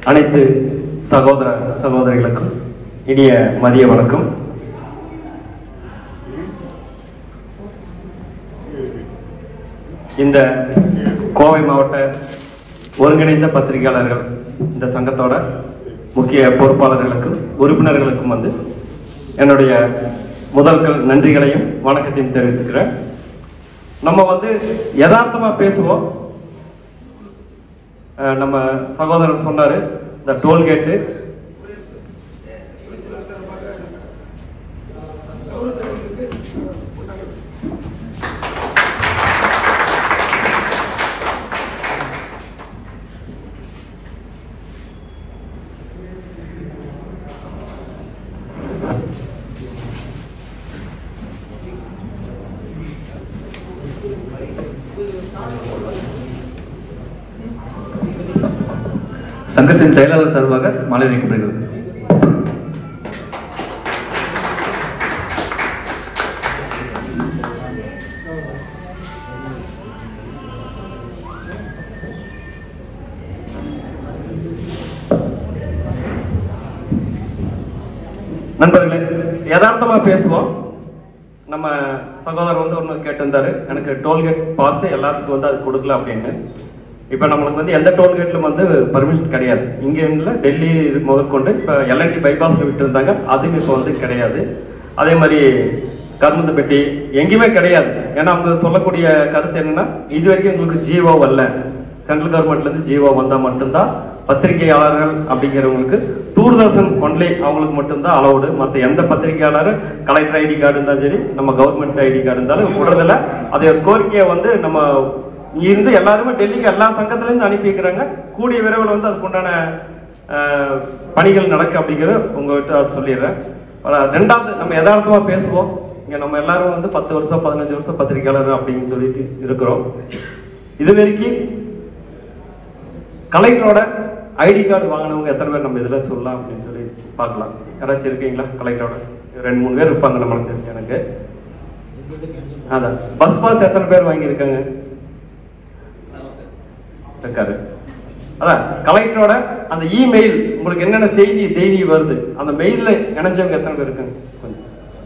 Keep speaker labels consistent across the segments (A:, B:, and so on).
A: அனைத்து சகோதர சகோதரிகளுக்கும் இனிய மதிய வணக்கம் இந்த கோவை மாவட்ட ஒருங்கிணைந்த பத்திரிகையாளர்கள் இந்த சங்கத்தோட முக்கிய பொறுப்பாளர்களுக்கும் உறுப்பினர்களுக்கும் வந்து என்னுடைய முதல்கள் நன்றிகளையும் வணக்கத்தையும் தெரிவித்துக்கிறேன் நம்ம வந்து யதார்த்தமா பேசுவோம் அஹ் நம்ம சகோதரர் சொன்னாரு இந்த டோல்கேட்டு
B: சங்கத்தின் செயலாளர் சார்பாக மாலை வைக்கப்படுகிறது
A: நண்பர்களே யதார்த்தமா பேசுவோம் நம்ம சகோதரர் வந்து ஒன்று கேட்டிருந்தாரு எனக்கு டோல்கேட் பாஸ் எல்லாத்துக்கும் வந்து அது கொடுக்கல அப்படின்னு இப்போ நம்மளுக்கு வந்து எந்த டோல்கேட்லும் வந்து பர்மிஷன் கிடையாது இங்க இல்ல டெல்லி முதற்கொண்டு இப்போ எல்என்டி பைபாஸ்ல விட்டு இருந்தாங்க அதுவும் இப்போ வந்து கிடையாது அதே மாதிரி கருமந்தப்பட்டி எங்கேயுமே கிடையாது ஏன்னா அவங்க சொல்லக்கூடிய கருத்து என்னன்னா இது வரைக்கும் எங்களுக்கு ஜீவோ வரல சென்ட்ரல் கவர்மெண்ட்ல இருந்து ஜீவோ வந்தா மட்டும்தான் பத்திரிகையாளர்கள் அப்படிங்கிறவங்களுக்கு தூர்தர்ஷன் ஒன்லி அவங்களுக்கு மட்டும்தான் அலௌடு மற்ற எந்த பத்திரிகையாளரும் கலெக்டர் ஐடி கார்டு இருந்தாலும் சரி நம்ம கவர்மெண்ட் ஐடி கார்டு இருந்தாலும் விடுறதில்ல அதே கோரிக்கையை வந்து நம்ம இருந்து எல்லாருமே டெல்லிக்கு எல்லா சங்கத்துல இருந்து அனுப்பி வைக்கிறாங்க கூடிய விரைவில் வந்து அதுக்குண்டான அஹ், பணிகள் நடக்கு அப்படிங்கிற உங்ககிட்ட அது சொல்லிடுறேன் அஹ், ரெண்டாவது நம்ம யதார்த்தமா பேசுவோம் இங்க நம்ம எல்லாரும் வந்து பத்து வருஷம் பதினஞ்சு வருஷம் பத்திரிகையாளர் அப்படின்னு சொல்லிட்டு இருக்கிறோம் இது வரைக்கும் கலெக்டரோட ஐடி கார்டு வாங்கினவங்க எத்தனை பேர் நம்ம இதுல சொல்லலாம் அப்படின்னு சொல்லி பார்க்கலாம் யாராச்சும் இருக்கீங்களா கலெக்டரோட ரெண்டு மூணு பேர் இருப்பாங்க நம்மளுக்கு தெரிஞ்ச எனக்கு அதான் பஸ் பாஸ் எத்தனை பேர் வாங்கியிருக்காங்க இருக்காரு அதான் கலெக்டரோட அந்த இமெயில் உங்களுக்கு என்னென்ன செய்தி டெய்லி வருது அந்த மெயில்ல இணைஞ்சவங்க எத்தனை பேர் இருக்காங்க கொஞ்சம்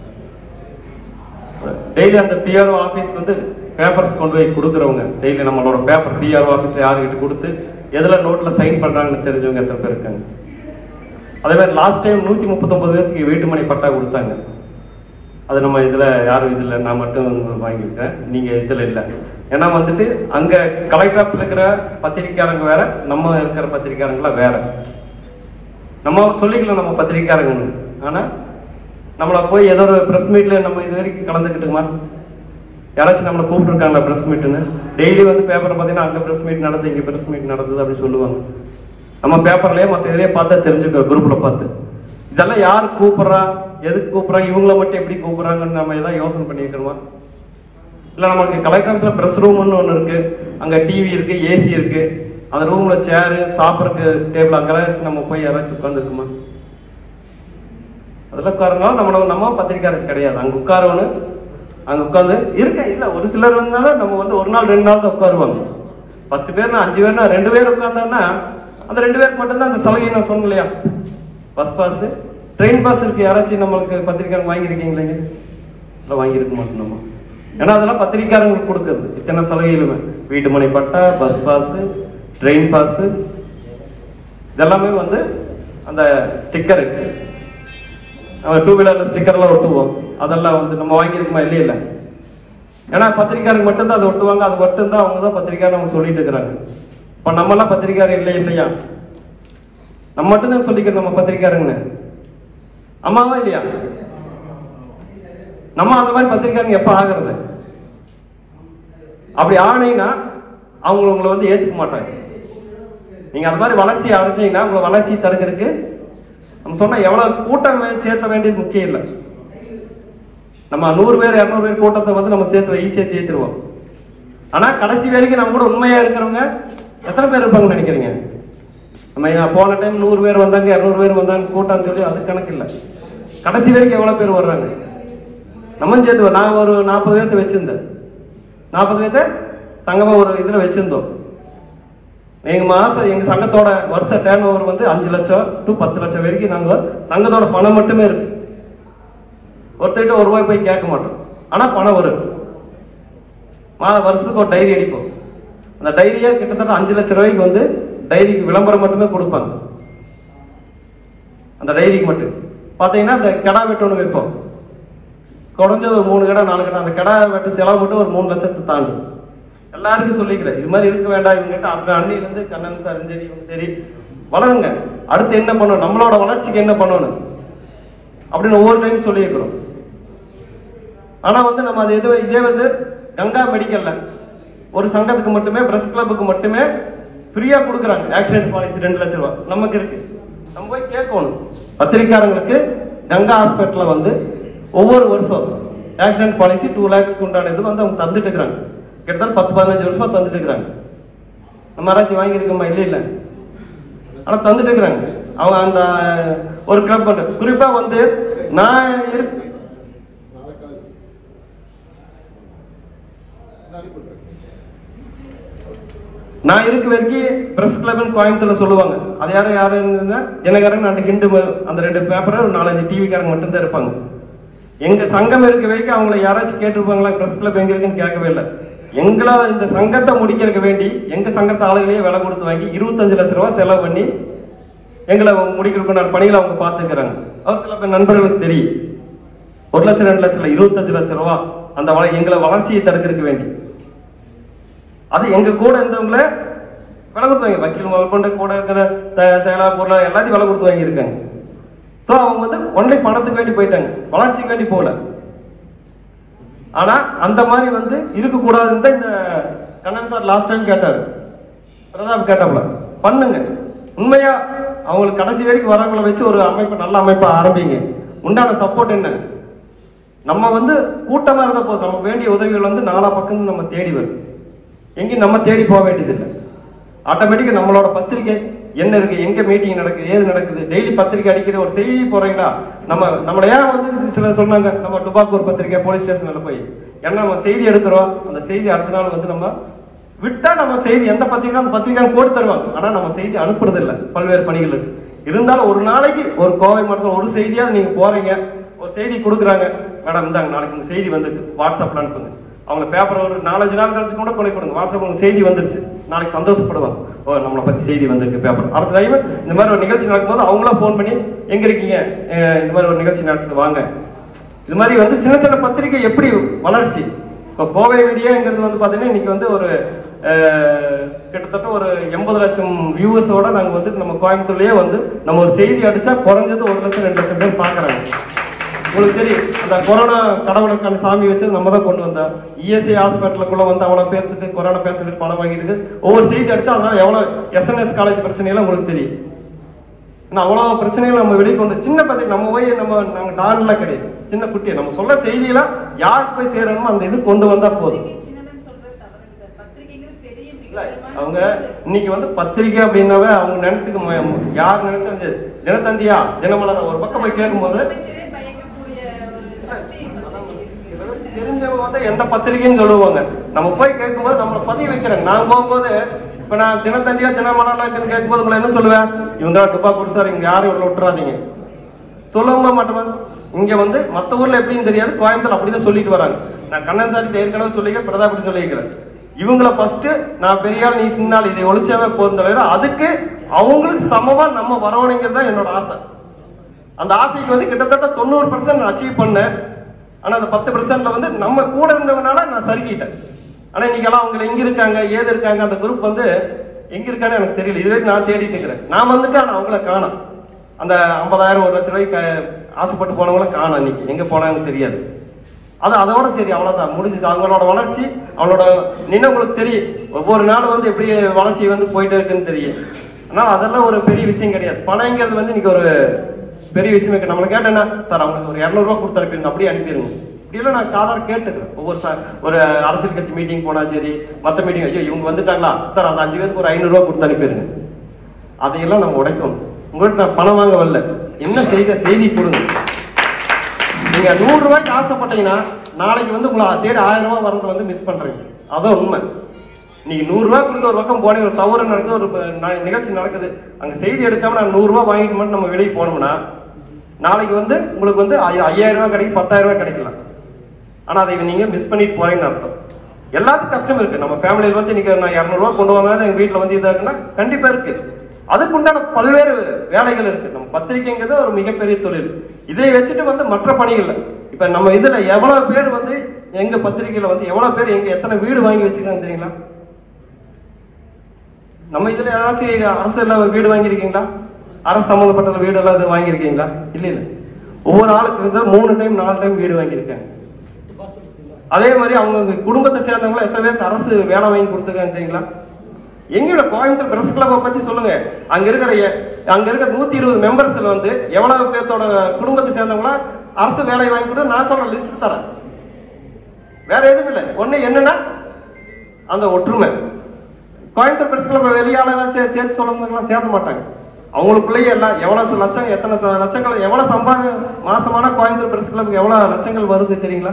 A: டெய்லி அந்த பிஆர்ஓ ஆபீஸ் வந்து பேப்பர்ஸ் கொண்டு போய் கொடுக்குறவங்க டெய்லி நம்மளோட பேப்பர் பிஆர்ஓ ஆபீஸ்ல யாருக்கிட்ட கொடுத்து எதுல நோட்ல சைன் பண்றாங்கன்னு தெரிஞ்சவங்க எத்தனை பேர் இருக்காங்க அதே மாதிரி லாஸ்ட் டைம் நூத்தி முப்பத்தொன்பது பேருக்கு வீட்டுமனை பட்டா கொடுத்தாங்க அது நம்ம இதுல யாரும் இதுல நான் மட்டும் வாங்கியிருக்கேன் நீங்க இதுல இல்ல ஏன்னா வந்துட்டு அங்க கலெக்டர் ஆஃபீஸ்ல இருக்கிற பத்திரிக்கையாளங்க வேற நம்ம இருக்கிற பத்திரிக்கையாளங்களா வேற நம்ம சொல்லிக்கலாம் நம்ம பத்திரிக்கையாளங்கன்னு ஆனா நம்மள போய் ஏதோ ஒரு பிரஸ் மீட்ல நம்ம இது வரைக்கும் கலந்துக்கிட்டுமா யாராச்சும் நம்மளை கூப்பிட்டுருக்காங்களா பிரஸ் மீட்னு டெய்லி வந்து பேப்பர் பார்த்தீங்கன்னா அங்க பிரஸ் மீட் நடந்து இங்க பிரஸ் மீட் நடந்தது அப்படி சொல்லுவாங்க நம்ம பேப்பர்லயே மத்த இதுலயே பார்த்தா தெரிஞ்சுக்கோ குரூப்ல பார்த்து இதெல்லாம் யார் கூப்பிடுறா எதுக்கு கூப்பிடுறாங்க இவங்கள மட்டும் எப்படி கூப்பிடுறாங்கன்னு நம்ம ஏதாவது யோசனை பண்ணியிருக்கிறோமா இல்ல நமக்கு கலெக்டர் ஆஃபீஸ்ல பிரஸ் ரூம்னு ஒண்ணு இருக்கு அங்க டிவி இருக்கு ஏசி இருக்கு அந்த ரூம்ல சேரு சாப்பிடறதுக்கு டேபிள் அங்கெல்லாம் வச்சு நம்ம போய் யாராச்சும் உட்காந்துருக்குமா அதெல்லாம் உட்காரனால நம்ம நம்ம பத்திரிக்காரர் கிடையாது அங்க உட்காரவனு அங்க உட்கார்ந்து இருக்க இல்ல ஒரு சிலர் வந்தாலும் நம்ம வந்து ஒரு நாள் ரெண்டு நாள் தான் உட்காருவாங்க பத்து பேர்னா அஞ்சு பேர்னா ரெண்டு பேர் உட்கார்ந்தாங்கன்னா அந்த ரெண்டு பேருக்கு மட்டும்தான் அந்த சலுகை நான் சொன்னேன் இல்லையா பஸ் பாஸ் ட்ரெயின் பாஸ் இருக்கு யாராச்சும் நம்மளுக்கு பத்திரிக்காரங்க வாங்கியிருக்கீங்களா இல்லை வாங்கியிருக்க மாட்டோம் நம்ம ஏன்னா அதெல்லாம் பத்திரிக்காரங்களுக்கு கொடுக்குறது இத்தனை சலுகைகளுமே வீட்டு மனை பட்டா பஸ் பாஸ் ட்ரெயின் பாஸ் இதெல்லாமே வந்து அந்த ஸ்டிக்கர் நம்ம டூ வீலர்ல ஸ்டிக்கர்லாம் ஒட்டுவோம் அதெல்லாம் வந்து நம்ம வாங்கியிருக்கோமா இல்லையா இல்ல ஏன்னா பத்திரிக்காரங்க மட்டும்தான் அதை ஒட்டுவாங்க அது மட்டும்தான் அவங்க தான் பத்திரிக்காரர் அவங்க சொல்லிட்டு இருக்கிறாங்க இப்ப நம்ம எல்லாம் பத்திரிக்காரர் இல்லை இல்லையா நம்ம மட்டும்தான் சொல்லிக்கிறோம் நம்ம பத்திரிக்காரங்கன்னு அம்மாவா இல்லையா நம்ம அந்த மாதிரி பத்திரிக்காரங்க எப்ப ஆகிறது அப்படி ஆனீங்கன்னா அவங்க உங்களை வந்து ஏத்துக்க மாட்டாங்க நீங்க அந்த மாதிரி வளர்ச்சி அடைஞ்சீங்கன்னா உங்களை வளர்ச்சி தடுக்கிறதுக்கு நம்ம சொன்னா எவ்வளவு கூட்டம் வே- சேர்த்த வேண்டியது முக்கியம் இல்லை நம்ம நூறு பேர் இருநூறு பேர் கூட்டத்தை வந்து நம்ம சேர்த்து ஈஸியா சேர்த்துருவோம் ஆனா கடைசி வரைக்கும் நம்ம கூட உண்மையா இருக்கிறவங்க எத்தனை பேர் இருப்பாங்கன்னு நினைக்கிறீங்க நம்ம ஏன் போன டைம் நூறு பேர் வந்தாங்க இருநூறு பேர் வந்தாங்க கூட்டம் சொல்லி அது கணக்கு இல்லை கடைசி வரைக்கும் எவ்வளவு பேர் வர்றாங்க நம்ம சேர்த்து நான் ஒரு நாற்பது பேர்த்த வச்சிருந்தேன் நாற்பது பேர்த்த சங்கமா ஒரு இதுல வச்சிருந்தோம் எங்க மாசம் எங்க சங்கத்தோட வருஷ டேர்ன் ஓவர் வந்து அஞ்சு லட்சம் டு பத்து லட்சம் வரைக்கும் நாங்க சங்கத்தோட பணம் மட்டுமே இருக்கு ஒருத்தர்கிட்ட ஒரு ரூபாய் போய் கேட்க மாட்டோம் ஆனா பணம் வரும் மாத வருஷத்துக்கு ஒரு டைரி அடிப்போம் அந்த டைரியே கிட்டத்தட்ட அஞ்சு லட்சம் ரூபாய்க்கு வந்து டைரிக்கு விளம்பரம் மட்டுமே கொடுப்பாங்க அந்த டைரிக்கு மட்டும் பாத்தீங்கன்னா இந்த கிடா வெட்டு ஒன்று வைப்போம் குறைஞ்சது ஒரு மூணு கடை நாலு கடை அந்த கடை வெட்டு செலவு மட்டும் ஒரு மூணு லட்சத்தை தாண்டும் எல்லாருக்கும் சொல்லிக்கிறேன் இது மாதிரி இருக்க வேண்டாம் இவங்ககிட்ட அந்த அன்னையில இருந்து கண்ணன் சார் சரி இவங்க சரி வளருங்க அடுத்து என்ன பண்ணணும் நம்மளோட வளர்ச்சிக்கு என்ன பண்ணணும் அப்படின்னு ஒவ்வொரு டைம் சொல்லியிருக்கிறோம் ஆனா வந்து நம்ம அது எதுவும் இதே வந்து கங்கா மெடிக்கல்ல ஒரு சங்கத்துக்கு மட்டுமே பிரஸ் கிளப்புக்கு மட்டுமே ஃப்ரீயா கொடுக்குறாங்க ஆக்சிடென்ட் பாலிசி ரெண்டு லட்சம் ரூபாய் நமக்கு இருக்கு நம்ம போய் கேட்கணும் பத்திரிக்காரங்களுக்கு கங்கா ஹாஸ்பிட்டல்ல வந்து ஒவ்வொரு வருஷம் ஆக்சிடென்ட் பாலிசி டூ லேக்ஸ்க்கு உண்டான இது வந்து அவங்க தந்துட்டு இருக்கிறாங்க கிட்டத்தட்ட பத்து பதினஞ்சு வருஷமா தந்துட்டு இருக்கிறாங்க நம்ம யாராச்சும் வாங்கியிருக்கோமா இல்லை இல்லை ஆனா தந்துட்டு இருக்கிறாங்க அவங்க அந்த ஒரு கிளப் பண்ற குறிப்பா வந்து நான் இருக்கு நான் இருக்க வரைக்கும் பிரஸ் கிளப்னு கோயம்புத்தூர்ல சொல்லுவாங்க அது யாரும் யாரும் இருந்ததுன்னா தினகரன் அந்த ஹிண்டு ம- அந்த ரெண்டு பேப்பர் ஒரு நாலஞ்சு டிவிக்காரங்க மட்டும்தான் இருப்பாங்க எங்க சங்கம் இருக்க வரைக்கும் அவங்கள யாராச்சும் கேட்டிருப்பாங்களா பிரஸ் கிளப் எங்க இருக்குன்னு கேட்கவே இல்லை எங்களை இந்த சங்கத்தை முடிக்கிறதுக்கு வேண்டி எங்க சங்கத்து ஆளுகளையே விலை கொடுத்து வாங்கி இருபத்தஞ்சு லட்ச ரூபாய் செலவு பண்ணி எங்களை முடிக்கிறதுக்கு பணிகளை அவங்க பார்த்துக்கிறாங்க அவர் சில பேர் நண்பர்களுக்கு தெரியும் ஒரு லட்சம் ரெண்டு லட்சம் இல்ல இருபத்தஞ்சு லட்சம் ரூபாய் அந்த வள- எங்களை வளர்ச்சியை தடுக்கிறதுக்கு வேண்டி அது எங்க கூட இருந்தவங்கள விலை கொடுத்து வாங்கி வக்கீல் முதல் கொண்டு கூட இருக்கிற த- செயலா பொருளா எல்லாத்தையும் விலை கொடுத்து வாங்கியிருக்காங்க சோ அவங்க வந்து ஒன்லி பணத்துக்கு வேண்டி போயிட்டாங்க வளர்ச்சிக்கு வேண்டி போகல ஆனா அந்த மாதிரி வந்து இருக்கக்கூடாதுன்னு தான் இந்த கண்ணன் சார் லாஸ்ட் டைம் கேட்டாரு பிரதாப் கேட்டாப்ல பண்ணுங்க உண்மையா அவங்களுக்கு கடைசி வரைக்கும் வரவங்களை வச்சு ஒரு அமைப்பு நல்ல அமைப்பா ஆரம்பிங்க உண்டான சப்போர்ட் என்ன நம்ம வந்து கூட்டமா இருந்தா போதும் நம்ம வேண்டிய உதவிகள் வந்து நாலா பக்கம் நம்ம தேடி வரும் எங்கேயும் நம்ம தேடி போக வேண்டியதில்லை ஆட்டோமேட்டிக்கா நம்மளோட பத்திரிக்கை என்ன இருக்கு எங்க மீட்டிங் நடக்குது ஏது நடக்குது டெய்லி பத்திரிக்கை அடிக்கிற ஒரு செய்தி போறீங்களா நம்ம நம்மள ஏன் வந்து சி- சிலர் சொன்னாங்க நம்ம டுபாக்கூர் பத்திரிக்கை போலீஸ் ஸ்டேஷன்ல போய் ஏன்னா நம்ம செய்தி எடுக்கிறோம் அந்த செய்தி அடுத்த நாள் வந்து நம்ம விட்டா நம்ம செய்தி எந்த பத்திரிக்கை அந்த பத்திரிக்கை போட்டு தருவாங்க ஆனா நம்ம செய்தி அனுப்புறது இல்ல பல்வேறு பணிகளுக்கு இருந்தாலும் ஒரு நாளைக்கு ஒரு கோவை மாவட்டத்தில் ஒரு செய்தியாவது நீங்க போறீங்க ஒரு செய்தி கொடுக்குறாங்க மேடம் இந்தாங்க நாளைக்கு உங்க செய்தி வந்து வாட்ஸ்அப்ல அனுப்புங்க அவங்க பேப்பர் ஒரு நாலஞ்சு நாள் கழிச்சு கூட கொலை கொடுங்க வாட்ஸ்அப் உங்களுக்கு செய்தி வந்துருச்சு நாளைக்கு சந்தோஷப்படுவாங்க ஓ நம்மளை பத்தி செய்தி வந்திருக்கு பேப்பர் அடுத்த டைம் இந்த மாதிரி ஒரு நிகழ்ச்சி நடக்கும்போது அவங்களா ஃபோன் பண்ணி எங்க இருக்கீங்க அஹ் இந்த மாதிரி ஒரு நிகழ்ச்சி நடக்குது வாங்க இது மாதிரி வந்து சின்ன சின்ன பத்திரிக்கை எப்படி வளர்ச்சி இப்போ கோவை மீடியாங்கிறது வந்து பாத்தீங்கன்னா இன்னைக்கு வந்து ஒரு அஹ், கிட்டத்தட்ட ஒரு எண்பது லட்சம் வியூவர்ஸோட நாங்க வந்து நம்ம கோயம்புத்தூர்லயே வந்து நம்ம ஒரு செய்தி அடிச்சா குறைஞ்சது ஒரு லட்சம் ரெண்டு லட்சம் பேர் பாக்குறாங்க உங்களுக்கு தெரியும் அந்த கொரோனா கடவுளுக்கான சாமி வச்சு நம்ம தான் கொண்டு வந்தோம் இஎஸ்ஐ ஹாஸ்பிட்டலுக்குள்ள வந்து அவ்வளவு பேருக்கு கொரோனா பேஷண்ட் பணம் வாங்கிட்டு ஒவ்வொரு செய்தி அடிச்சா அதனால எவ்வளவு எஸ்என்எஸ் காலேஜ் பிரச்சனை எல்லாம் உங்களுக்கு தெரியும் ஆனா அவ்வளவு பிரச்சனைகள் நம்ம வெளியே கொண்டு சின்ன பத்திரிக்கை நம்ம போய் நம்ம நாங்க டான்ல கிடையாது சின்ன குட்டி நம்ம சொல்ல செய்தியில யாருக்கு போய் சேரணுமோ அந்த இது கொண்டு வந்தா போதும்
C: பத்திரிகை சின்னதுன்னு சொல்றது தவறுங்க சார். பத்திரிகைங்கிறது பெரிய மிக
A: இல்ல,
C: பெரும்பாலான
A: அவங்க
C: இது.
A: இன்னைக்கு வந்து பத்திரிக்கை அப்படின்னாவே அவங்க நினைச்சுக்க ம- யார் நினைச்சா இந்த தினத்தந்தியா தினமலர் ஒரு பக்கம் போய் கேட்கும்போது
C: அமைச்சரே பயக்கக்கூடிய ஒரு சக்தி பத்திரிகை இருக்கு.
A: தெரிஞ்சவங்க வந்து எந்த பத்திரிக்கைன்னு சொல்லுவாங்க நம்ம போய் கேட்கும்போது நம்மளை பதிய வைக்கிறாங்க நான் போகும்போது இப்ப நான் தினத்தந்தியா தினமலர்லாக்குன்னு கேட்கும்போது உங்களை என்ன சொல்லுவேன் இவங்க டுபா குடிசார் இங்க யாரும் இவ்வளவு விட்டுறாதீங்க சொல்லவும் மாட்டோமா இங்க வந்து மத்த ஊர்ல எப்படின்னு தெரியாது கோயம்புத்தூர் அப்படிதான் சொல்லிட்டு வராங்க நான் கண்ணன் சார்கிட்ட ஏற்கனவே சொல்லிக்கிறேன் பிரதாபடி சொல்லியிருக்கிறேன் இவங்கள ஃபர்ஸ்ட் நான் பெரியாள் நீ சின்னால் இதை ஒழிச்சாவே போதும் தலைவர் அதுக்கு அவங்களுக்கு சமமா நம்ம வரவணைங்கிறது தான் என்னோட ஆசை அந்த ஆசைக்கு வந்து கிட்டத்தட்ட தொண்ணூறு பர்சன்ட் நான் அச்சீவ் பண்ணேன் ஆனா அந்த பத்து பர்சன்ட்ல வந்து நம்ம கூட இருந்தவனால நான் சறுக்கிட்டேன் ஆனா இன்னைக்கு எல்லாம் அவங்க எங்க இருக்காங்க ஏது இருக்காங்க அந்த குரூப் வந்து எங்க இருக்கான்னு எனக்கு தெரியல இதுவரை நான் தேடிட்டு இருக்கிறேன் நான் வந்துட்டு ஆனா அவங்கள காணோம் அந்த ஐம்பதாயிரம் ஒரு லட்ச ரூபாய்க்கு க- ஆசைப்பட்டு போனவங்கள காணோம் இன்னைக்கு எங்க போனாங்கன்னு தெரியாது அது அதோட சரி அவ்வளவுதான் முடிஞ்சது அவங்களோட வளர்ச்சி அவளோட நின்று உங்களுக்கு தெரியும் ஒவ்வொரு நாளும் வந்து எப்படி வளர்ச்சி வந்து போயிட்டே இருக்குன்னு தெரியும் அதனால அதெல்லாம் ஒரு பெரிய விஷயம் கிடையாது பணங்கிறது வந்து இன்னைக்கு ஒரு பெரிய விஷயம் இருக்கு நம்மளை கேட்டேன்னா சார் அவங்களுக்கு ஒரு இரநூறுவா கொடுத்து அனுப்பிடுங்க அப்படியே அனுப்பிடுங்க இப்படியெல்லாம் நான் காதார கேட்டுக்கிறேன் ஒவ்வொரு சார் ஒரு அரசியல் கட்சி மீட்டிங் போனா சரி மத்த மீட்டிங் ஐயோ இவங்க வந்துட்டாங்களா சார் அந்த அஞ்சு பேருக்கு ஒரு ஐநூறுரூவா கொடுத்து அனுப்பிடுங்க அதையெல்லாம் நம்ம உடைக்கணும் உங்கள்கிட்ட நான் பணம் வாங்க வரல என்ன செய்த செய்தி கொடுங்க நீங்க நூறு ரூபாய்க்கு ஆசைப்பட்டீங்கன்னா நாளைக்கு வந்து உங்களை தேடி ஆயிரம் ரூபாய் வரது வந்து மிஸ் பண்றீங்க அதான் உண்மை நீங்க நூறு ரூபாய் கொடுத்து ஒரு பக்கம் போனே ஒரு தவறு நடக்குது ஒரு ப- ந- நிகழ்ச்சி நடக்குது அங்க செய்தி எடுக்காம நான் நூறு ரூபாய் வாங்கிட்டு மட்டும் நம்ம வெளியே போனோம்னா நாளைக்கு வந்து உங்களுக்கு வந்து ஐ- ஐயாயிரம் ரூபாய் கிடைக்கும் பத்தாயிரம் ரூபாய் கிடைக்கலாம் ஆனா அதை நீங்க மிஸ் பண்ணிட்டு போறீங்கன்னு அர்த்தம் எல்லாத்துக்கும் கஷ்டம் இருக்கு நம்ம ஃபேமிலியில வந்து இன்னைக்கு நான் இரநூறுவா கொண்டு வாங்க எங்க வீட்டுல வந்து இதா இருக்குன்னா கண்டிப்பா இருக்கு அதுக்கு உண்டான பல்வேறு வேலைகள் இருக்கு நம்ம பத்திரிக்கைங்கிறது ஒரு மிகப்பெரிய தொழில் இதை வச்சுட்டு வந்து மற்ற பணிகள்ல இப்ப நம்ம இதுல எவ்வளவு பேர் வந்து எங்க பத்திரிக்கையில வந்து எவ்வளவு பேர் எங்க எத்தனை வீடு வாங்கி வச்சிருக்காங்க தெரியுங்களா நம்ம இதுல யாராச்சும் அரசுல வீடு வாங்கியிருக்கீங்களா அரசு சம்பந்தப்பட்ட வீடு எல்லாம் இது வாங்கியிருக்கீங்களா இல்ல இல்ல ஒவ்வொரு ஆளுக்கு வந்து மூணு டைம் நாலு டைம் வீடு வாங்கியிருக்காங்க அதே மாதிரி அவங்க குடும்பத்தை சேர்ந்தவங்க எத்தனை பேருக்கு அரசு வேலை வாங்கி கொடுத்துருக்காங்க தெரியுங்களா எங்களோட கோயம்புத்தூர் பிரஸ் கிளப்பை பத்தி சொல்லுங்க அங்க இருக்கிற எ- அங்க இருக்கிற நூத்தி இருபது மெம்பர்ஸ்ல வந்து எவ்வளவு பேர்த்தோட குடும்பத்தை சேர்ந்தவங்களா அரசு வேலை வாங்கி கொடுத்து நான் சொல்ற லிஸ்ட் தரேன் வேற எதுவும் இல்லை ஒண்ணு என்னன்னா அந்த ஒற்றுமை கோயம்புத்தூர் பிரஸ் கிளப் வெளியால சே- சேர்த்து சொல்லுவவங்கலாம் சேர்த்த மாட்டாங்க அவங்களுக்குள்ளேயே எல்லாம் எவ்வளவு லட்சம் எத்தனை ச- லட்சங்கள் எவ்வளவு சம்பாதி மாசமான கோயம்புத்தூர் பிரஸ் கிளப்புக்கு எவ்வளவு லட்சங்கள் வருது தெரியுங்களா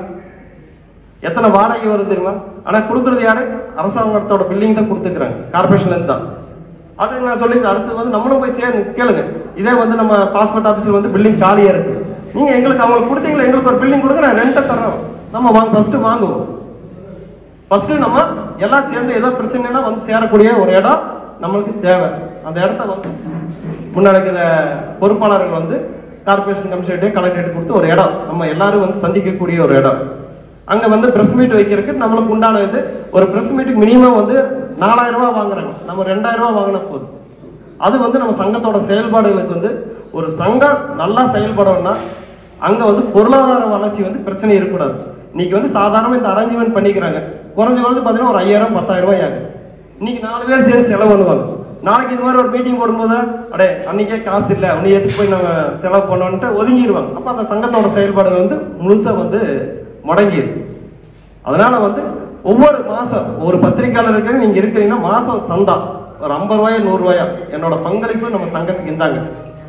A: எத்தனை வாடகை வருது தெரியுமா ஆனா கொடுக்கறது யாரு அரசாங்கத்தோட பில்டிங் தான் கொடுத்துக்கிறாங்க கார்பரேஷன்ல இருந்து தான் அது நான் சொல்லி அடுத்து வந்து நம்மளும் போய் சேரு கேளுங்க இதே வந்து நம்ம பாஸ்போர்ட் ஆபீஸ்ல வந்து பில்டிங் காலியா இருக்கு நீங்க எங்களுக்கு அவங்களுக்கு கொடுத்தீங்களா எங்களுக்கு ஒரு பில்டிங் கொடுங்க நான் ரெண்ட்டை தர்றோம் நம்ம வாங்க ஃபர்ஸ்ட் வாங்குவோம் ஃபர்ஸ்ட் நம்ம எல்லாம் சேர்ந்து ஏதோ பிரச்சனைனா வந்து சேரக்கூடிய ஒரு இடம் நம்மளுக்கு தேவை அந்த இடத்த வந்து முன்னாடி இருக்கிற பொறுப்பாளர்கள் வந்து கார்பரேஷன் கமிஷனரேட் கலெக்டரேட் கொடுத்து ஒரு இடம் நம்ம எல்லாரும் வந்து சந்திக்கக்கூடிய ஒரு இடம் அங்க வந்து பிரஸ் மீட் வைக்கிறதுக்கு நம்மளுக்கு உண்டான இது ஒரு பிரஸ் மீட்டுக்கு மினிமம் வந்து நாலாயிரம் ரூபாய் வாங்குறாங்க நம்ம ரெண்டாயிரம் ரூபாய் வாங்கினா போதும் அது வந்து நம்ம சங்கத்தோட செயல்பாடுகளுக்கு வந்து ஒரு சங்கம் நல்லா செயல்படணும்னா அங்க வந்து பொருளாதார வளர்ச்சி வந்து பிரச்சனை இருக்கக்கூடாது இன்னைக்கு வந்து சாதாரணமா இந்த அரேஞ்ச்மெண்ட் பண்ணிக்கிறாங்க குறைஞ்ச குறைஞ்சு பாத்தீங்கன்னா ஒரு ஐயாயிரம் பத்தாயிரம் ரூபாய் ஆகும் இன்னைக்கு நாலு பேர் சேர்ந்து செலவு பண்ணுவாங்க நாளைக்கு இது மாதிரி ஒரு மீட்டிங் போடும்போது அடே அன்னைக்கே காசு இல்ல உன்னை எதுக்கு போய் நம்ம செலவு பண்ணோன்ட்டு ஒதுங்கிடுவாங்க அப்ப அந்த சங்கத்தோட செயல்பாடுகள் வந்து முழுசா வந்து முடங்கிடுது அதனால வந்து ஒவ்வொரு மாசம் ஒரு பத்திரிக்கையாளருக்கு நீங்க இருக்கிறீங்கன்னா மாசம் சந்தா ஒரு ஐம்பது ரூபாயா நூறு ரூபாயா என்னோட பங்களிப்பு நம்ம சங்கத்துக்கு இருந்தாங்க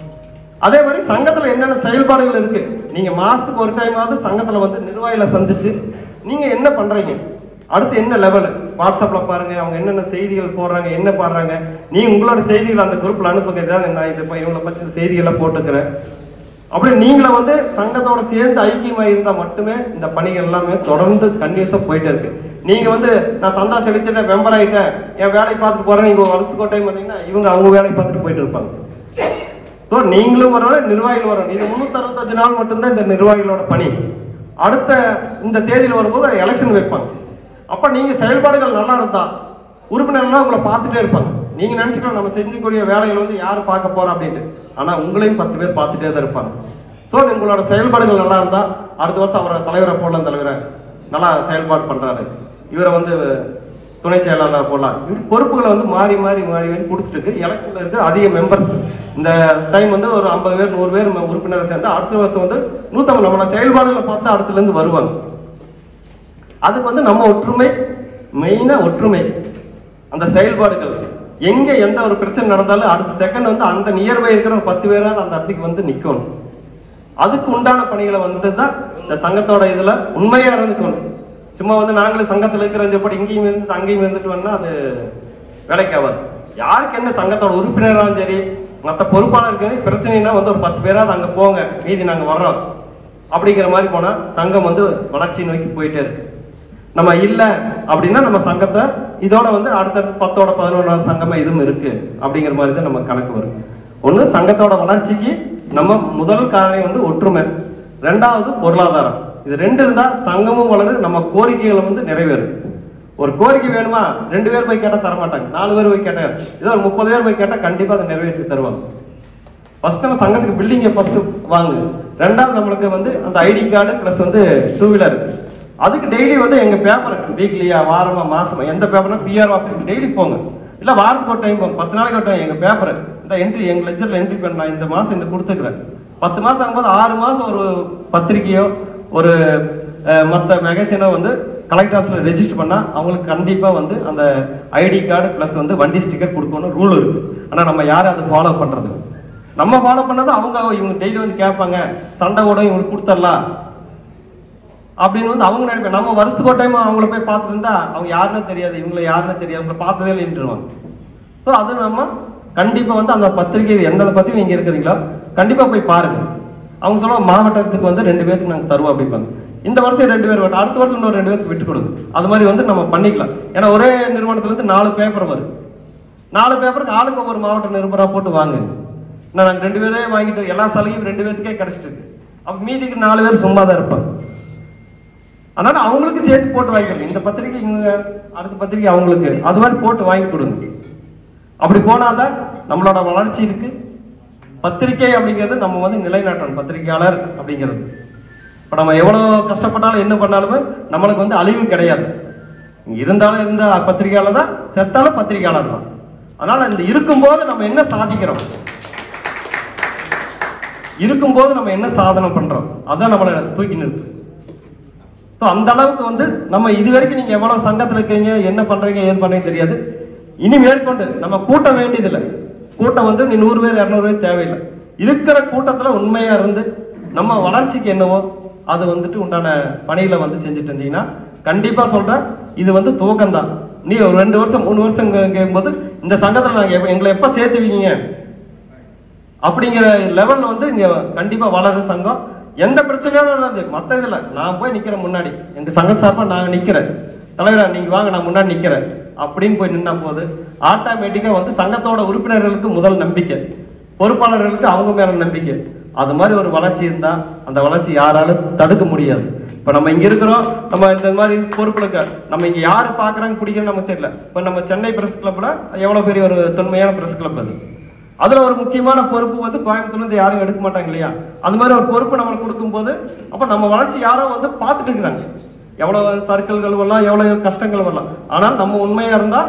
A: அதே மாதிரி சங்கத்துல என்னென்ன செயல்பாடுகள் இருக்கு நீங்க மாசத்துக்கு ஒரு டைமாவது சங்கத்துல வந்து நிர்வாகிகளை சந்திச்சு நீங்க என்ன பண்றீங்க அடுத்து என்ன லெவல் வாட்ஸ்அப்ல பாருங்க அவங்க என்னென்ன செய்திகள் போடுறாங்க என்ன பாடுறாங்க நீ உங்களோட செய்திகள் அந்த குரூப்ல அனுப்புங்க இதான் நான் இது இப்ப இவங்களை பத்தி இந்த செய்திகளை போட்டுக்கிறேன் அப்படி நீங்கள வந்து சங்கத்தோட சேர்ந்து ஐக்கியமா இருந்தா மட்டுமே இந்த பணிகள் எல்லாமே தொடர்ந்து கண்டினியூஸா போயிட்டே இருக்கு நீங்க வந்து நான் சந்தா செலுத்திட்டேன் மெம்பர் ஆயிட்டேன் என் வேலையை பார்த்துட்டு போறேன் நீங்க ஒரு வருஷத்துக்கு ஒரு டைம் வந்தீங்கன்னா இவங்க அவங்க வேலையை பார்த்துட்டு போயிட்டு இருப்பாங்க ஸோ நீங்களும் வரணும் நிர்வாகிகள் வரணும் இது முன்னூத்தி அறுபத்தஞ்சு நாள் மட்டும்தான் இந்த நிர்வாகிகளோட பணி அடுத்த இந்த தேதியில் வரும்போது எலெக்ஷன் வைப்பாங்க அப்ப நீங்க செயல்பாடுகள் நல்லா இருந்தா உறுப்பினர்லாம் உங்களை பார்த்துட்டே இருப்பாங்க நீங்க நினைச்சுக்கலாம் நம்ம செஞ்சக்கூடிய வேலைகள் வந்து யாரு பார்க்க போறோம் அப்படின்ட்டு ஆனா உங்களையும் பத்து பேர் பார்த்துட்டே தான் இருப்பாங்க ஸோ உங்களோட செயல்பாடுகள் நல்லா இருந்தா அடுத்த வருஷம் அவரை தலைவரை போடலாம் தலைவரை நல்லா செயல்பாடு பண்றாரு இவரை வந்து துணை செயலாளர் போடலாம் இப்படி பொறுப்புகளை வந்து மாறி மாறி மாறி மாறி கொடுத்துட்டு இருக்கு எலெக்ஷன்ல இருக்கு அதிக மெம்பர்ஸ் இந்த டைம் வந்து ஒரு ஐம்பது பேர் நூறு பேர் உறுப்பினரை சேர்ந்து அடுத்த வருஷம் வந்து நூத்தம்பது நம்மளோட செயல்பாடுகளை பார்த்து அடுத்துல இருந்து வருவாங்க அதுக்கு வந்து நம்ம ஒற்றுமை மெயினா ஒற்றுமை அந்த செயல்பாடுகள் எங்க எந்த ஒரு பிரச்சனை நடந்தாலும் அடுத்த செகண்ட் வந்து அந்த நியர்பை இருக்கிற ஒரு பத்து பேராவது அந்த இடத்துக்கு வந்து நிக்கணும் அதுக்கு உண்டான பணிகளை வந்துட்டு தான் இந்த சங்கத்தோட இதுல உண்மையா இருந்துக்கணும் சும்மா வந்து நாங்களே சங்கத்துல இருக்கிற படி இங்கேயும் இருந்துட்டு அங்கேயும் இருந்துட்டு வேணா அது வேலைக்கு ஆகாது யாருக்கு என்ன சங்கத்தோட உறுப்பினராலும் சரி மற்ற பொறுப்பாளருக்கு பிரச்சனைனா வந்து ஒரு பத்து பேராவது அங்க போங்க மீதி நாங்க வர்றோம் அப்படிங்கிற மாதிரி போனா சங்கம் வந்து வளர்ச்சி நோக்கி போயிட்டே இருக்கு நம்ம இல்ல அப்படின்னா நம்ம சங்கத்தை இதோட வந்து அடுத்தடுத்து பத்தோட பதினொன்றாவது சங்கமா இதுவும் இருக்கு அப்படிங்கிற மாதிரி தான் நம்ம கணக்கு வரும் ஒண்ணு சங்கத்தோட வளர்ச்சிக்கு நம்ம முதல் காரணம் வந்து ஒற்றுமை ரெண்டாவது பொருளாதாரம் இது ரெண்டு இருந்தா சங்கமும் வளரும் நம்ம கோரிக்கைகளை வந்து நிறைவேறும் ஒரு கோரிக்கை வேணுமா ரெண்டு பேர் போய் கேட்டா தர மாட்டாங்க நாலு பேர் போய் கேட்டா ஏதோ ஒரு முப்பது பேர் போய் கேட்டா கண்டிப்பா அதை நிறைவேற்றி தருவாங்க ஃபர்ஸ்ட் நம்ம சங்கத்துக்கு பில்டிங்கை ஃபர்ஸ்ட் வாங்கு ரெண்டாவது நம்மளுக்கு வந்து அந்த ஐடி கார்டு ப்ளஸ் வந்து டூ வீலர் அதுக்கு டெய்லி வந்து எங்க பேப்பர் வீக்லியா வாரமா மாசமா எந்த பேப்பர்னா பிஆர் ஆஃபீஸ்க்கு டெய்லி போங்க இல்ல வாரத்துக்கு ஒரு டைம் போங்க பத்து நாளைக்கு ஒரு டைம் எங்க பேப்பர் இந்த என்ட்ரி எங்க லெஜர்ல என்ட்ரி பண்ண நான் இந்த மாசம் இந்த கொடுத்துக்கிறேன் பத்து மாசம் ஆகும்போது ஆறு மாசம் ஒரு பத்திரிக்கையோ ஒரு அஹ், மத்த மேகசினோ வந்து கலெக்டர் ஆஃபீஸ்ல ரெஜிஸ்டர் பண்ணா அவங்களுக்கு கண்டிப்பா வந்து அந்த ஐடி கார்டு பிளஸ் வந்து வண்டி ஸ்டிக்கர் கொடுக்கணும் ரூல் இருக்கு ஆனா நம்ம யாரும் அதை ஃபாலோ பண்றது இல்ல. நம்ம ஃபாலோ பண்ணது அவங்க இவங்க டெய்லி வந்து கேட்பாங்க சண்டை கூட இவங்களுக்கு கொடுத்துடலாம் அப்படின்னு வந்து அவங்க நினைப்பாங்க நம்ம வருஷத்துக்கு ஒரு டைம் அவங்கள போய் பார்த்துட்டு இருந்தா அவங்க யாருன்னு தெரியாது இவங்கள யாருன்னு தெரியாது அவங்கள பார்த்ததே இல்லைன்ட்டுருவாங்க ஸோ அது நம்ம கண்டிப்பா வந்து அந்த பத்திரிகை எந்த பத்திரிகை நீங்க இருக்கிறீங்களோ கண்டிப்பா போய் பாருங்க அவங்க சொல்லுவாங்க மாவட்டத்துக்கு வந்து ரெண்டு பேருக்கு நாங்க தருவோம் அப்படிம்பாங்க இந்த வருஷம் ரெண்டு பேர் வேணும் அடுத்த வருஷம் இன்னொரு ரெண்டு பேருக்கு விட்டு கொடுங்க அது மாதிரி வந்து நம்ம பண்ணிக்கலாம் ஏன்னா ஒரே நிறுவனத்துல இருந்து நாலு பேப்பர் வரும் நாலு பேப்பருக்கு ஆளுக்கு ஒவ்வொரு மாவட்ட நிருபரா போட்டு வாங்க நான் நாங்க ரெண்டு பேரே வாங்கிட்டு எல்லா சலுகையும் ரெண்டு பேருக்கே கிடைச்சிட்டு இருக்கு அப்ப மீதிக்கு நாலு பேர் சும்மா தான் இருப்பாங்க அதனால அவங்களுக்கு சேர்த்து போட்டு வாங்கிக்கணும் இந்த பத்திரிக்கை இவங்க அடுத்த பத்திரிக்கை அவங்களுக்கு அது மாதிரி போட்டு வாங்கி கொடுங்க அப்படி போனாதான் நம்மளோட வளர்ச்சி இருக்கு பத்திரிக்கை அப்படிங்கிறது நம்ம வந்து நிலைநாட்டணும் பத்திரிகையாளர் அப்படிங்கிறது இப்ப நம்ம எவ்வளவு கஷ்டப்பட்டாலும் என்ன பண்ணாலுமே நம்மளுக்கு வந்து அழிவு கிடையாது இங்க இருந்தாலும் இருந்த பத்திரிகையாளர் தான் செத்தாலும் பத்திரிகையாளர் தான் அதனால இந்த இருக்கும்போது நம்ம என்ன சாதிக்கிறோம் இருக்கும்போது நம்ம என்ன சாதனை பண்றோம் அதான் நம்மளை தூக்கி நிறுத்து ஸோ அந்த அளவுக்கு வந்து நம்ம இது வரைக்கும் நீங்க எவ்வளவு சங்கத்துல இருக்கீங்க என்ன பண்றீங்க ஏது பண்றீங்க தெரியாது இனி மேற்கொண்டு நம்ம கூட்டம் வேண்டியதில்லை கூட்டம் வந்து நீ நூறு பேர் இரநூறு பேர் தேவையில்லை இருக்கிற கூட்டத்துல உண்மையா இருந்து நம்ம வளர்ச்சிக்கு என்னவோ அது வந்துட்டு உண்டான பணிகளை வந்து செஞ்சுட்டு இருந்தீங்கன்னா கண்டிப்பா சொல்றேன் இது வந்து துவக்கம் தான் நீ ஒரு ரெண்டு வருஷம் மூணு வருஷம் கேட்கும்போது இந்த சங்கத்துல நாங்க எப்ப- எங்களை எப்ப சேர்த்துவீங்க அப்படிங்கிற லெவல்ல வந்து இங்க கண்டிப்பா வளரும் சங்கம் எந்த பிரச்சனையோட இருந்துச்சு மத்த இதுல நான் போய் நிக்கிறேன் முன்னாடி எங்க சங்கம் சார்பா நான் நிக்கிறேன் தலைவரா நீங்க வாங்க நான் முன்னாடி நிக்கிறேன் அப்படின்னு போய் நின்னா போது ஆட்டோமேட்டிக்கா வந்து சங்கத்தோட உறுப்பினர்களுக்கு முதல் நம்பிக்கை பொறுப்பாளர்களுக்கு அவங்க மேல நம்பிக்கை அது மாதிரி ஒரு வளர்ச்சி இருந்தா அந்த வளர்ச்சி யாராலும் தடுக்க முடியாது இப்ப நம்ம இங்க இருக்கிறோம் நம்ம இந்த மாதிரி பொறுப்புகளுக்கு நம்ம இங்க யாரு பாக்குறாங்க பிடிக்கிறது நமக்கு தெரியல இப்ப நம்ம சென்னை பிரஸ் கிளப்ல எவ்வளவு பெரிய ஒரு தொன்மையான பிரஸ் கிளப் அது அதுல ஒரு முக்கியமான பொறுப்பு வந்து கோயம்புத்தூர்ல இருந்து யாரும் எடுக்க மாட்டாங்க இல்லையா அது மாதிரி ஒரு பொறுப்பு நம்மளுக்கு கொடுக்கும்போது அப்ப நம்ம வளர்ச்சி யாரோ வந்து பார்த்துட்டு இருக்கிறாங்க எவ்வளவு சர்க்கிள்கள் வரலாம் எவ்வளவு கஷ்டங்கள் வரலாம் ஆனால் நம்ம உண்மையா இருந்தா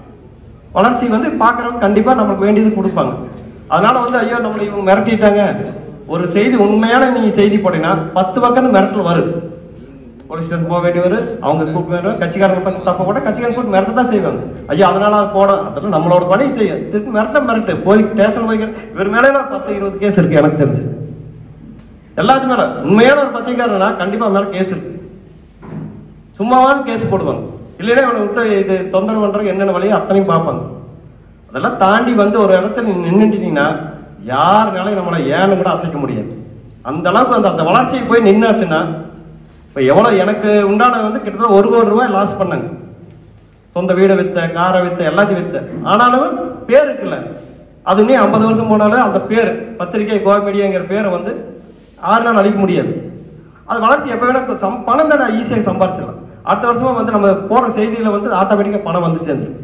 A: வளர்ச்சி வந்து பாக்குறவங்க கண்டிப்பா நமக்கு வேண்டியது கொடுப்பாங்க அதனால வந்து ஐயோ நம்மளை இவங்க மிரட்டிட்டாங்க ஒரு செய்தி உண்மையான நீங்க செய்தி போட்டீங்கன்னா பத்து பக்கம் மிரட்டல் வரும் போலீஸ் ஸ்டேஷன் போக வேண்டி வரும் அவங்க கூப்பிட்டு வேணும் கட்சிக்காரங்க பத்தி தப்ப போட்டா கட்சிக்காரங்க கூப்பிட்டு மிரட்ட தான் செய்வாங்க ஐயோ அதனால அது போட அதெல்லாம் நம்மளோட பணி செய்யும் திருப்பி மிரட்ட மிரட்டு போய் ஸ்டேஷன் போய் இவர் மேலே பத்து இருபது கேஸ் இருக்கு எனக்கு தெரிஞ்சு எல்லாத்து மேல உண்மையான ஒரு பத்திரிக்காரனா கண்டிப்பா மேல கேஸ் இருக்கு சும்மாவாவது கேஸ் போடுவாங்க இல்லைன்னா இவனை விட்டு இது தொந்தரவு பண்றதுக்கு என்னென்ன வழியோ அத்தனையும் பார்ப்பாங்க அதெல்லாம் தாண்டி வந்து ஒரு இடத்துல நீ நின்னுட்டீங்கன்னா யாருனாலையும் நம்மளை ஏன்னு கூட அசைக்க முடியாது அந்த அளவுக்கு அந்த அந்த வளர்ச்சியை போய் நின்னாச்சுன்னா இப்ப எவ்வளவு எனக்கு உண்டான வந்து கிட்டத்தட்ட ஒரு கோடி ரூபாய் லாஸ் பண்ணாங்க சொந்த வீடை வித்த காரை வித்த எல்லாத்தையும் வித்த ஆனாலும் பேர் இருக்குல்ல அது இன்னும் ஐம்பது வருஷம் போனாலும் அந்த பேர் பத்திரிகை கோமீடியாங்கிற பேரை வந்து ஆறு நாள் அழிக்க முடியாது அது வளர்ச்சி எப்ப வேணா சம் பணம் தானே ஈஸியாக சம்பாரிச்சிடலாம் அடுத்த வருஷமா வந்து நம்ம போடுற செய்தியில வந்து ஆட்டோமேட்டிக்கா பணம் வந்து சேர்ந்துடும்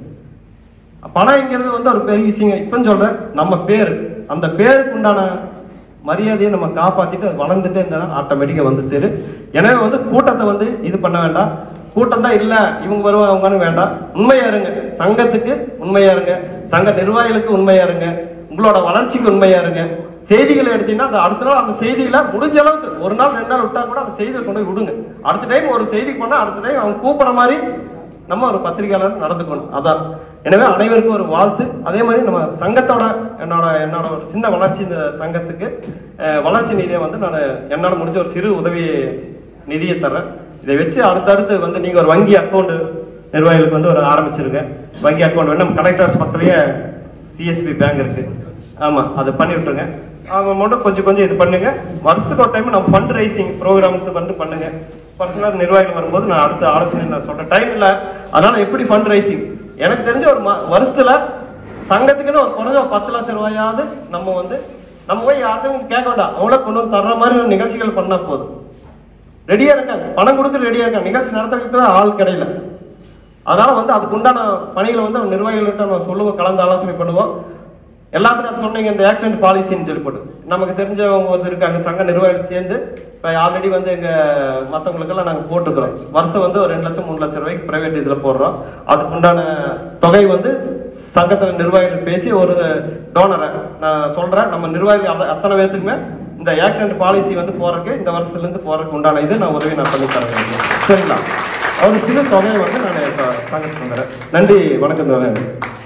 A: பணம்ங்கிறது வந்து ஒரு பெரிய விஷயம் இப்பன்னு சொல்றேன் நம்ம பேர் அந்த பேருக்கு உண்டான மரியாதையை நம்ம காப்பாத்திட்டு அது வளர்ந்துட்டே இருந்தா ஆட்டோமேட்டிக்கா வந்து சேரு எனவே வந்து கூட்டத்தை வந்து இது பண்ண வேண்டாம் கூட்டம் தான் இல்ல இவங்க வருவாங்க அவங்கன்னு வேண்டாம் உண்மையா இருங்க சங்கத்துக்கு உண்மையா இருங்க சங்க நிர்வாகிகளுக்கு உண்மையா இருங்க உங்களோட வளர்ச்சிக்கு உண்மையா இருங்க செய்திகளை எடுத்தீங்கன்னா அந்த அடுத்த நாள் அந்த செய்தியில முடிஞ்ச அளவுக்கு ஒரு நாள் ரெண்டு நாள் விட்டா கூட அந்த செய்தியை கொண்டு போய் விடுங்க அடுத்த டைம் ஒரு செய்தி பண்ணா அடுத்த டைம் அவங்க கூப்பிடுற மாதிரி நம்ம ஒரு பத்திரிகையாளர் நடந்துக்கணும் அதான் எனவே அனைவருக்கும் ஒரு வாழ்த்து அதே மாதிரி நம்ம சங்கத்தோட என்னோட என்னோட ஒரு சின்ன வளர்ச்சி இந்த சங்கத்துக்கு அஹ், வளர்ச்சி நிதியை வந்து நான் என்னால் முடிஞ்ச ஒரு சிறு உதவி நிதியை தரேன் இதை வச்சு அடுத்தடுத்து வந்து நீங்க ஒரு வங்கி அக்கௌண்ட் நிர்வாகிகளுக்கு வந்து ஒரு ஆரம்பிச்சிருங்க வங்கி அக்கௌண்ட் வேணும் நம்ம கலெக்டர்ஸ் பக்கத்துலயே சிஎஸ்பி பேங்க் இருக்கு ஆமா அதை பண்ணி விட்டுருங்க அவங்க மட்டும் கொஞ்சம் கொஞ்சம் இது பண்ணுங்க வருஷத்துக்கு ஒரு டைம் நம்ம ஃபண்ட் ரைசிங் ப்ரோக்ராம்ஸ் வந்து பண்ணுங்க பர்சனல் நிர்வாகிகள் வரும்போது நான் அடுத்த ஆலோசனை நான் சொல்றேன் டைம் இல்ல அதனால எப்படி ஃபண்ட் ரைசிங் எனக்கு தெரிஞ்ச ஒரு ம- வருஷத்துல சங்கத்துக்குன்னு ஒரு குறைஞ்ச ஒரு பத்து லட்சம் ரூபாயாவது நம்ம வந்து நம்ம போய் யார்ட்டும் கேட்க வேண்டாம் அவங்கள கொண்டு வந்து தர்ற மாதிரி ஒரு நிகழ்ச்சிகள் பண்ணா போதும் ரெடியா இருக்காங்க பணம் கொடுக்க ரெடியா இருக்காங்க நிகழ்ச்சி நடத்துறதுக்கு தான் ஆள் கிடையில அதனால வந்து அதுக்கு உண்டான பணிகளை வந்து நம்ம நிர்வாகிகள்கிட்ட நம்ம சொல்லுவோம் கலந்து ஆலோசனை பண்ணுவோம் எல்லாத்துக்கும் அது சொன்னீங்க இந்த ஆக்சிடென்ட் பாலிசின்னு சொல்லி போட்டு நமக்கு தெரிஞ்சவங்க ஒருத்தர் இருக்காங்க சங்க நிர்வாகிகள் சேர்ந்து இப்ப ஆல்ரெடி வந்து எங்க மத்தவங்களுக்கெல்லாம் நாங்க போட்டுக்கிறோம் வருஷம் வந்து ஒரு ரெண்டு லட்சம் மூணு லட்சம் ரூபாய்க்கு பிரைவேட் இதுல போடுறோம் அதுக்கு உண்டான தொகை வந்து சங்கத்துல நிர்வாகிகள் பேசி ஒரு டோனரை நான் சொல்றேன் நம்ம நிர்வாகிகள் அத்த- அத்தனை பேத்துக்குமே இந்த ஆக்சிடென்ட் பாலிசி வந்து போறதுக்கு இந்த வருஷத்துல இருந்து போறதுக்கு உண்டான இது நான் உதவி நான் பண்ணி தரேன் சரிங்களா ஒரு சிறு தொகையை வந்து நான் இப்ப சங்கத்துக்கு வந்துடுறேன் நன்றி வணக்கம் தோழர்